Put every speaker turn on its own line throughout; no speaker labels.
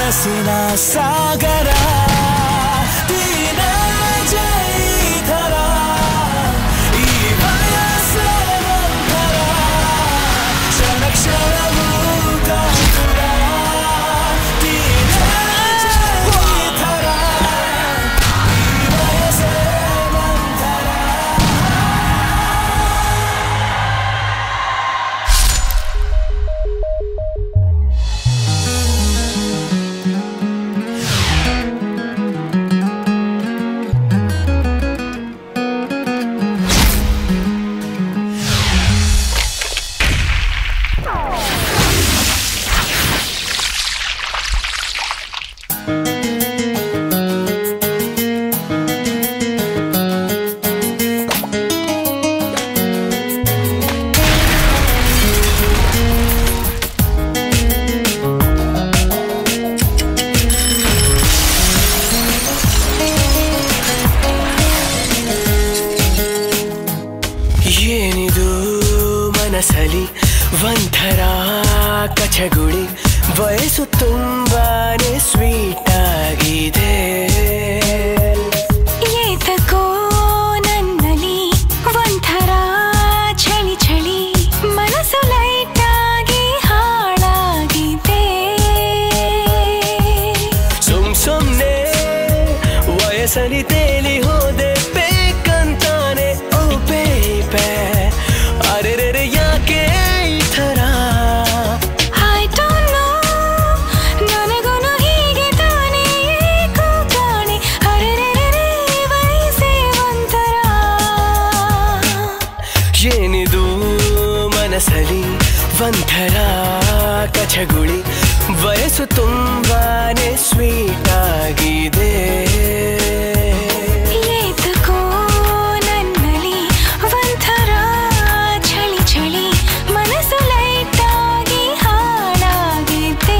ಕನಸಿನ ಸಾಗರ ಟೀನೇಜ್ ಈ ಥರ, ಈ ವಯಸ್ಸೇ ಒಂಥರ, ಕ್ಷಣ ಕ್ಷಣವೂ ಕಾತುರ. ಟೀನೇಜ್ ಈ ಥರ, ಈ ವಯಸ್ಸೇ ಒಂಥರ. ಏನಿದು ಮನಸಲಿ ಒಂಥರ ಕಚಗುಳಿ ವಯಸ್ಸು ತುಂಬಾನೇ ಸ್ವೀಟ್ ಆಗಿದೆ
ಏತಕೋ ನನ್ನಲ್ಲಿ ಒಂಥರ ಚಳಿ ಚಳಿ ಮನಸ್ಸು ಲೈಟಾಗಿ ಹಾಳಾಗಿದೆ
ಸುಮ್ ಸುಮ್ನೆ ವಯಸ್ಸಲ್ಲಿ ತೇಲಿ ಹೋದೆ ಬೇಕಂತಾನೆ ಓ ಬೇಬೆ ಅರೆರೆ ಯಾಕೆ ಈ ಥರ
I don't know ನನಗೂನು ಹೀಗೆ ತಾನೇ ಏಕೋ ಕಾಣೆ ಅರೆರೆರೆ ವಯಸ್ಸೇ ಒಂಥರ
ಏನಿದು ಮನಸಲಿ ಒಂಥರ ಕಚಗುಳಿ ವಯಸ್ಸು ತುಂಬಾನೇ ಸ್ವೀಟ್ ಆಗಿದೆ
ಏತಕೋ ನನ್ನಲ್ಲಿ ಒಂಥರ ಚಳಿ ಚಳಿ ಮನಸ್ಸು ಲೈಟಾಗಿ ಹಾಳಾಗಿದೆ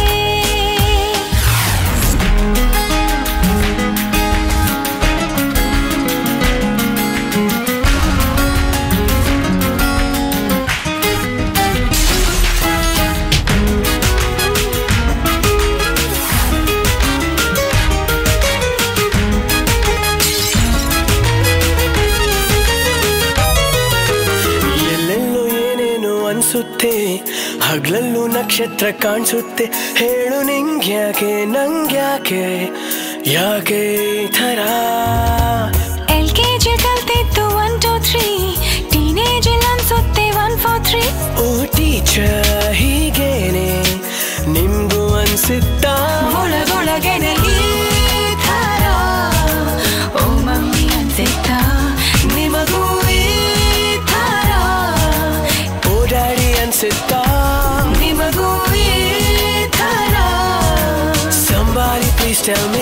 ಎಲ್ಲೆಲ್ಲೋ ಏನೇನೋ ಅನ್ಸುತ್ತೆ ಹಗ್ಲಲ್ಲೂ ನಕ್ಷತ್ರ ಕಾಣಿಸುತ್ತೆ ಹೇಳು ನಿಂಗ್ಯಾಕೆ ನಂಗ್ಯಾಕೆ ಯಾಕೆ ಈ ಥರ
ಎಲ್ ಕೆ ಜಿ ಕಲ್ತಿದ್ದು ಒನ್ ಟು ತ್ರೀ ಟೀನೇಜ್ ಅನ್ಸುತ್ತೆ one four three
oh teacher ಹೀಗೇನೆ ನಿಮ್ಗೂ ಅನ್ಸುತ್ತಾ
ಒಳಗೊಳಗೆನೆ ಈ ಥರ ಓ ಮಮ್ಮಿ ಅನ್ಸಿತ್ತ ನಿಮಗೂ ಈ ಥರ
ಓ ಡ್ಯಾಡಿ ಅನ್ಸುತ್ತಾ
ನಿಮಗೂ ಈ ಥರ
Somebody please tell me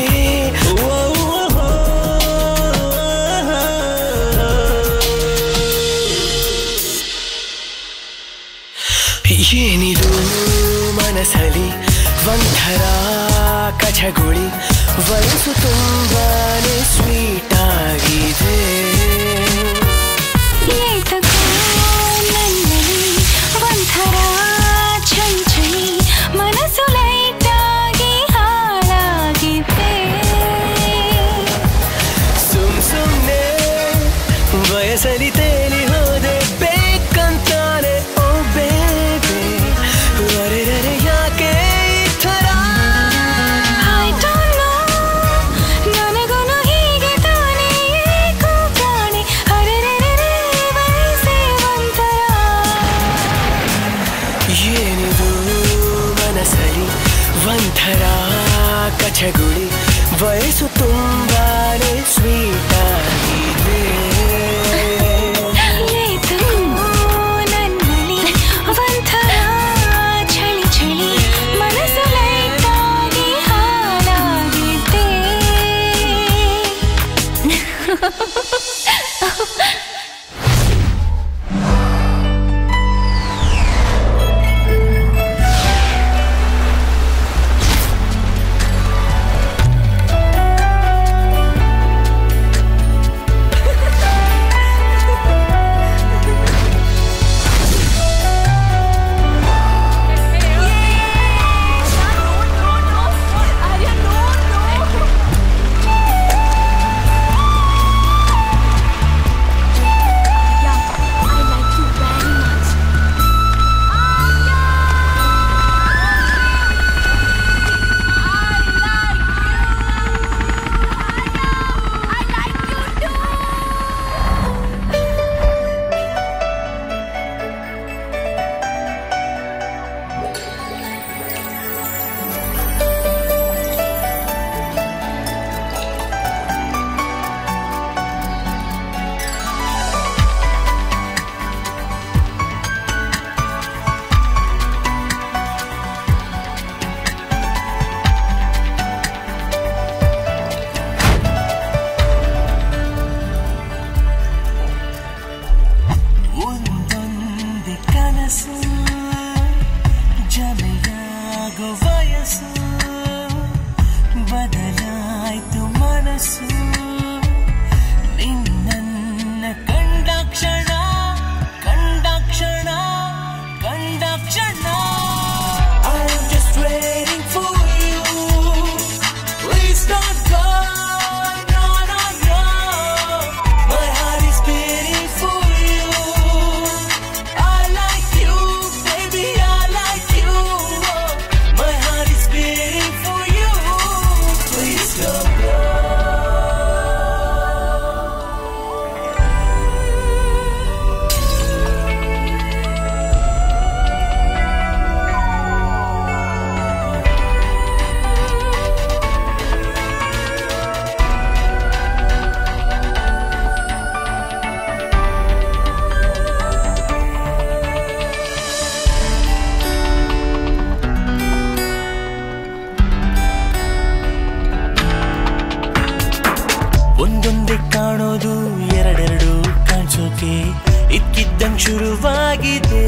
ಏನಿದು ಮನಸಲಿ ಒಂಥರ ಕಚಗುಳಿ ವಯಸ್ಸು ತುಂಬಾನೇ ಸ್ವೀಟ್ ಆಗಿದೆ
ಏತಕೋ ನನ್ನಲ್ಲಿ ಒಂಥರ ಚಳಿ ಚಳಿ ಮನಸ್ಸು ಲೈಟಾಗಿ ಹಾಳಾಗಿದೆ
ಸುಮ್ ಸುಮ್ನೆ ವಯಸ್ಸಲ್ಲಿ ತೇಲಿ ಹೋದೆ ಬೇಕಂತಾನೆ ಓ ಬೇಬಿ ಅರೆರೆ ಯಾಕೆ ಈ ಥರ
I don't know ನನಗೂನು ಹೀಗೆ ತಾನೇ ಏಕೋ ಕಾಣೆ ಅರೆರೆರೆ ವಯಸ್ಸೇ ಒಂಥರ
ಏನಿದು ಮನಸಲಿ ಒಂಥರ ಕಚಗುಳಿ ವಯಸ್ಸು ತುಂಬಾನೇ ಸ್ವೀಟ್ ಆಗಿದೆ
ಏತಕೋ ನನ್ನಲ್ಲಿ ಒಂಥರ ಚಳಿ ಚಳಿ ಮನಸ್ಸು ಲೈಟಾಗಿ ಹಾಳಾಗಿದೆ
ಕನಸು ಬದಲಾಯ್ತು ಮನಸ್ಸು ನಿನ್ನ ಕಂಡ ಕ್ಷಣ ಕಂಡ ಕ್ಷಣ ಕಂಡ ಕ್ಷಣ I'm just waiting for you Please don't go No, no, no My heart is beating for you I like you, baby, I like you My heart is beating for you Please don't go ಒಂದೊಂದೇ ಕಾಣೋದು ಎರಡೆರಡು ಕಾಣಿಸೋಕೆ ಇಕ್ಕಿದ್ದಂಗ್ ಶುರುವಾಗಿದೆ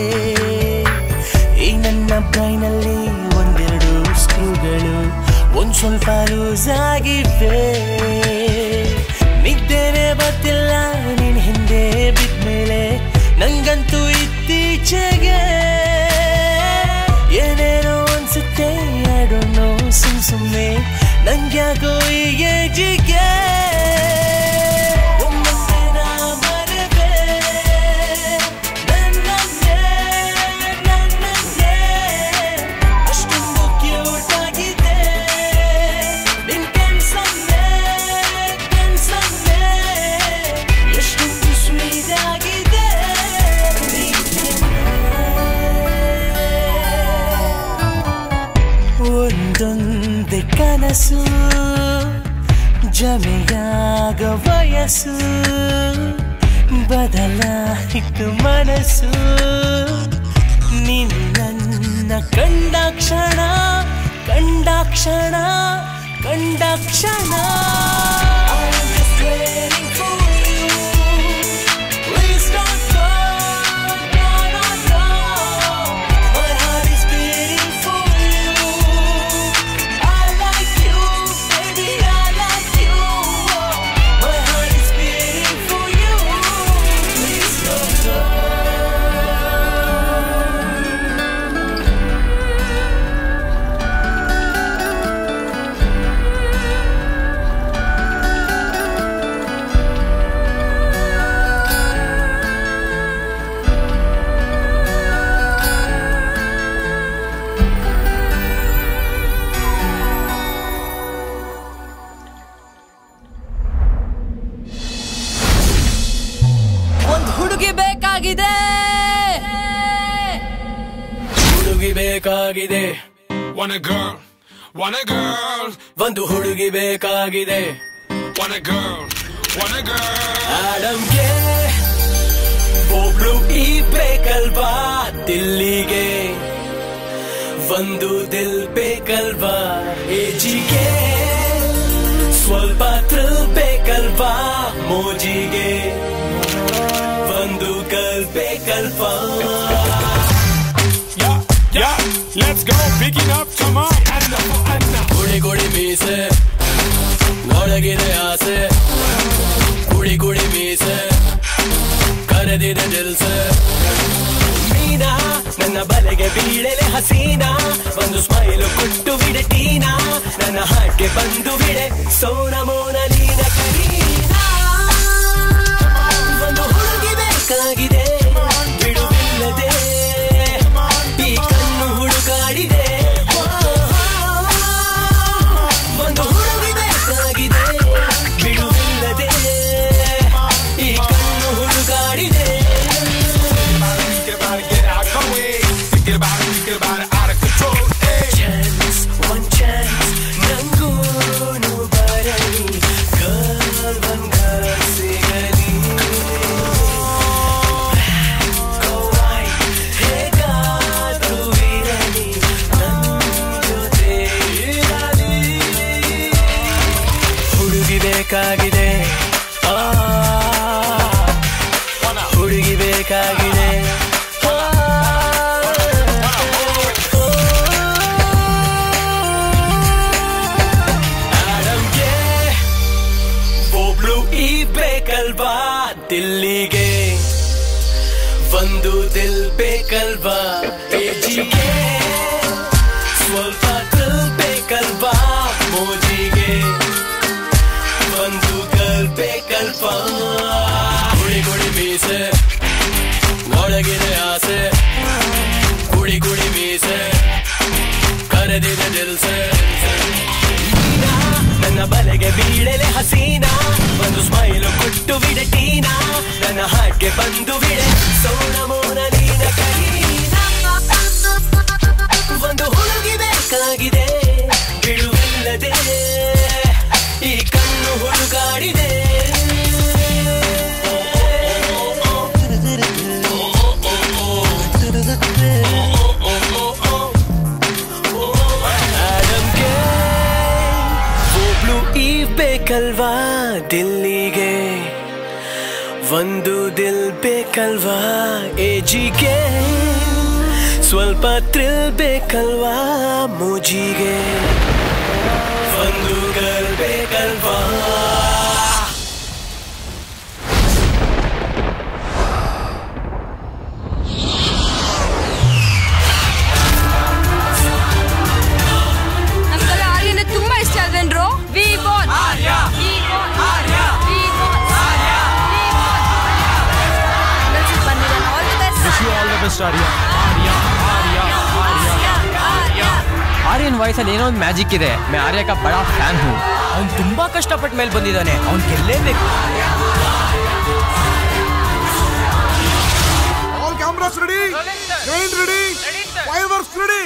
ಈ ನನ್ನ ಬ್ರೈನಲ್ಲಿ ಒಂದೆರಡು ಸ್ಕ್ರೂಗಳು ಒಂದ್ ಸ್ವಲ್ಪ loose ಆಗಿವೆ ನಿದ್ದೆನೆ ಬರ್ತಿಲ್ಲ ನೀನ್ ಹಿಂದೆ ಬಿದ್ಮೇಲೆ ನಂಗಂತೂ ಇತ್ತೀಚೆಗೆ ಏನೇನೋ ಅನ್ಸುತ್ತೆ I don't know ಸುಮ್ ಸುಮ್ನೆ ನಂಗ್ಯಾಕೋ ಈ ಏಜಿಗೆ ಒಮ್ಮೊಮ್ಮೆ ನಾ ಮರೆವೆ ನನ್ನನ್ನೇ, ನನ್ನನ್ನೇ. ಅಷ್ಟೊಂದು cute ಆಗಿದೆ ನಿನ್ ಕನ್ಸನ್ನೇ, ಕನ್ಸನ್ನೇ. ಎಷ್ಟೊಂದು sweet ಆಗಿದೆ ಒಂದೊಂದೇ ಕನಸು ಜಮೆಯಾಗ ವಯಸ್ಸು ಬದಲಾಯಿತು ಮನಸ್ಸು ನಿನ್ನ ಕಂಡ ಕ್ಷಣ ಕಂಡ ಕ್ಷಣ ಕಂಡ ಕ್ಷಣ I'm just waiting for you. Please don't go. No, no, no. My heart is beating for you. I like you, baby, I like you. My heart is beating for you. Please don't go.
ಒಂದ್ ಹುಡುಗಿ ಬೇಕಾಗಿದೆ
ಹುಡುಗಿ ಬೇಕಾಗಿದೆ
Want a girl, want a girl,
ಒಂದು ಹುಡುಗಿ ಬೇಕಾಗಿದೆ
want a girl, want a girl.
ಆಡಂಗೆ ಒಬ್ಳು ಈ ಬೇಕಲ್ವಾ ದಿಲ್ಲಿಗೆ ಒಂದು ದಿಲ್ ಬೇಕಲ್ವಾ ಏಜಿಗೆ ಸ್ವಲ್ಪ ಥ್ರಿಲ್ ಬೇಕಲ್ವಾ ಮೋಜಿಗೆ ಒಂದು ಕಲ್ ಬೇಕಲ್ವಾ
Yeah, yeah, let's go, pick it up, come on. Anna, Anna.
ಗುಡಿ ಗುಡಿ ಮೀಸೆ ಒಳಗಿದೆ ಆಸೆ ಗುಡಿ ಗುಡಿ ಮೀಸೆ ಕರೆದಿದೆ ದಿಲ್ಸೆ ಮೀನಾ ನನ್ನ ಬಲೆಗೆ ಬೀಳಲೆ ಹಸೀನಾ ಒಂದು ಸ್ಮೈಲು ಕೊಟ್ಟು ಬಿಡೆ ಟೀನಾ ನನ್ನ ಹಾಗೆ ಬಂದು ಬಿಡೆ ಸೋನ ಮೋನ ನೀನ ಕರೀನಾ ಒಂದು ಹುಡುಗಿ ಬೇಕಾಗಿದೆ ಬಿಡುವಿಲ್ಲದೆ ಈ ಕಣ್ಣು ಹುಡುಕಾಡಿದೆ ಒಂದು ಹುಡುಗಿ ಬೇಕಾಗಿದೆ ಬಿಡುವಿಲ್ಲದೆ ಈ ಕಣ್ಣು ಹುಡುಕಾಡಿದೆ
Think about it, get out the way. Thinking about it, thinking about it, out of control. Hey.
Chance one chance ನಂಗೂನು ಬರಲಿ ಗರ್ಲ್ ಒನ್ ಗರ್ಲ್ ಸಿಗಲಿ ಹೇಗಾದ್ರೂ ಇರಲಿ ನನ್ನ ಜೊತೆ ಇರಲಿ ಹುಡುಗಿ ಬೇಕಾಗಿದೆ ಆ, ಹುಡುಗಿ ಬೇಕಾಗಿದೆ ಆ, ದಿಲ್ಲಿಗೆ ಒಂದು ದಿಲ್ ಬೇಕಲ್ವಾ ಏಜಿಗೆ ಸ್ವಲ್ಪ ದಿಲ್ ಬೇಕಲ್ವಾ ಮೋಜಿಗೆ ಒಂದು ಗಲ್ ಬೇಕಲ್ವಾ ಗುಡಿ ಗುಡಿ ಮೀಸೆ ಒಳಗಿದೆ ಆಸೆ ಗುಡಿ ಗುಡಿ ಮೀಸೆ ಕರೆದಿದೆ ದಿಲ್ಸೆ ನೀನಾ ನನ್ನ ಬಲೆಗೆ ಬೀಳಲೆ ಹಸೀನಾ ಒಂದು ಸ್ಮೈಲ್ ಕೊಟ್ಟು ಬಿಡೆ ಟೀನಾ ನನ್ನ ಹಾಗೆ ಬಂದು ಬಿಡೆ ಸೋನ ಮೋನ ನೀನ ಕರೀನಾ ಒಂದು ಹುಡುಗಿ ಬೇಕಾಗಿದೆ ಬಿಡುವಿಲ್ಲದೆ ಈ ಕಣ್ಣು ಹುಡುಗಾಡಿದೆ ಆಡಮ್ಗೆ ಒಬ್ಳು ಈ ಬೇಕಲ್ವಾ ದಿಲ್ಲಿಗೆ ಒಂದು ದಿಲ್ ಬೇಕಲ್ವಾ ಏಜಿಗೆ ಸ್ವಲ್ಪ ಥ್ರಿಲ್ ಬೇಕಲ್ವಾ ಮೋಜಿಗೆ ಒಂದು ಗಲ್ ಬೇಕಲ್ವಾ
ನಮ್ಗೆಲ್ಲ ಆರ್ಯನ ತುಂಬಾ ಇಷ್ಟ ಅಲ್ವೇನ್ರು ವಿ ಬೋನ್ ವಿ ಬೋನ್ ವಿ ಬೋನ್ ಬಂದಿದ್ದಾನೆ ಆಲ್ ದಿ ಬೆಸ್ಟ್
ಆರ್ಯನ್ ವಾಯ್ಸಲ್ಲಿ ಏನೋ ಒಂದು ಮ್ಯಾಜಿಕ್ ಇದೆ ಮೇ ಆರ್ಯ ಕಾ ಬಡಾ ಫ್ಯಾನ್ ಹೂ ಅವ್ನು ತುಂಬಾ ಕಷ್ಟಪಟ್ಟ ಮೇಲೆ ಬಂದಿದ್ದಾನೆ ಅವ್ನು ಗೆಲ್ಲೇಬೇಕು
All cameras ready? Train ready? Fireworks ready?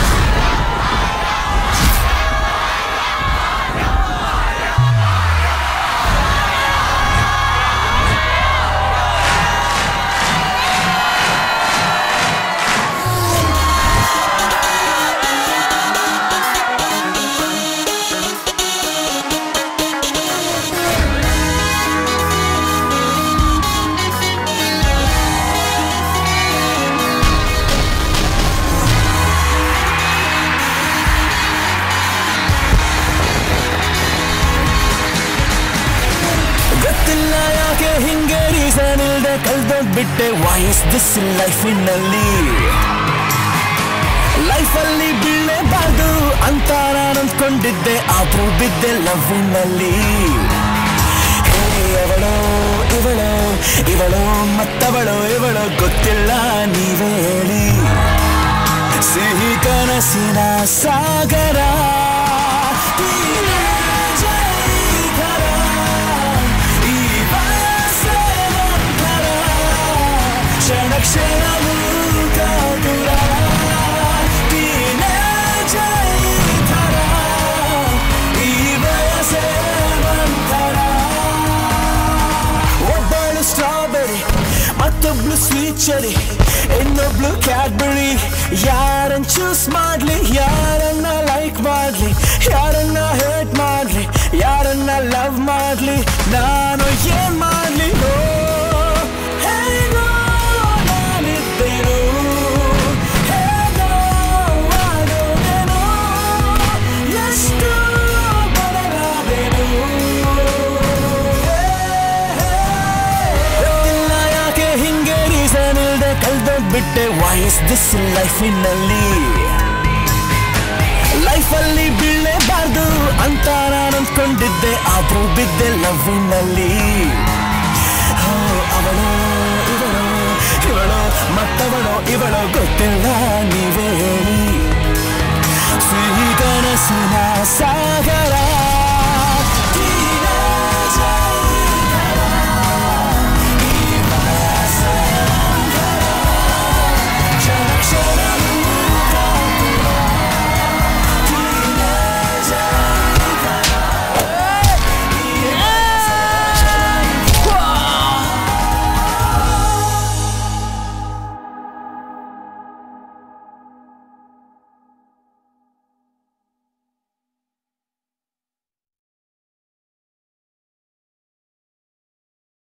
ಗೊತ್ತಿಲ್ಲ ಯಾಕೆ ಹಿಂಗೆ ರೀಸನ್ ಇಲ್ದೆ ಕಲ್ದೋಗ್ಬಿಟ್ಟೆ ವಾಯ್ಸ್ ದಿಸ್ ಲೈಫಿನಲ್ಲಿ ಲೈಫಲ್ಲಿ ಬೀಳಲೇಬಾರ್ದು ಅಂತ ನಾನು ಅಂದ್ಕೊಂಡಿದ್ದೆ ಆದ್ರೂ ಬಿದ್ದೆ ಲವ್ವಿನಲ್ಲಿ ಹೇ ಅವಳೋ ಇವಳೋ ಇವಳೋ ಮತ್ತವಳೋ ಇವಳೋ ಗೊತ್ತಿಲ್ಲ ನೀವೇ ಹೇಳಿ ಸಿಹಿ ಕನಸಿನ ಸಾಗರ teenage ಐಗರ, ಈ ವಯಸ್ಸೇ ಒಂಥರ, ಕ್ಷಣ ಕ್ಷಣವೂ ಕಾತುರ. teenage ಐಗರ, ಈ ವಯಸ್ಸೇ ಒಂಥರ. ಒಬ್ಬಳು ಸ್ಟ್ರಾಬೆರಿ ಮತ್ತೊಬ್ಳು ಸ್ವೀಟ್ ಚೆರಿ ಇನ್ನೊಬ್ಳು ಕ್ಯಾಡ್ಬರಿ ಯಾರನ್ನ ಚೂಸ್ ಮಾಡ್ಲಿ ಯಾರನ್ನ ಲೈಕ್ ಮಾಡ್ಲಿ ಯಾರನ್ನ ಹೇಟ್ ಮಾಡ್ಲಿ ಯಾರನ್ನ ಲವ್ ಮಾಡ್ಲಿ ನಾನು ಏನ್ ಮಾಡ್ಲಿ ಓ, ಹೇಗೋ ನಾನಿದ್ದೇನು ಹೇಗೋ ಆಗೋದೇನೋ ಎಷ್ಟು ಬದಲಾದೆನು ಗೊತ್ತಿಲ್ಲ ಯಾಕೆ ಹಿಂಗೆ ರೀಸನ್ ಇಲ್ದೆ ಕಲ್ದೋಗ್ಬಿಟ್ಟೆ ವಾಯ್ಸ್ ದಿಸ್ ಲೈಫಿನಲ್ಲಿ ಲೈಫಲ್ಲಿ ಬೀಳಲೇಬಾರ್ದು ಅಂತ ನಾನು ಅಂದ್ಕೊಂಡಿದ್ದೆ ಆದ್ರೂ ಬಿದ್ದೆ ಲವ್ವಿನಲ್ಲಿ ಹೋ, ಅವಳೋ ಇವಳೋ ಇವಳೋ ಮತ್ತವಳೋ ಇವಳೋ ಗೊತ್ತಿಲ್ಲ ನೀವೇ ಹೇಳಿ ಸಿಹಿ ಕನಸಿನ ಸಾ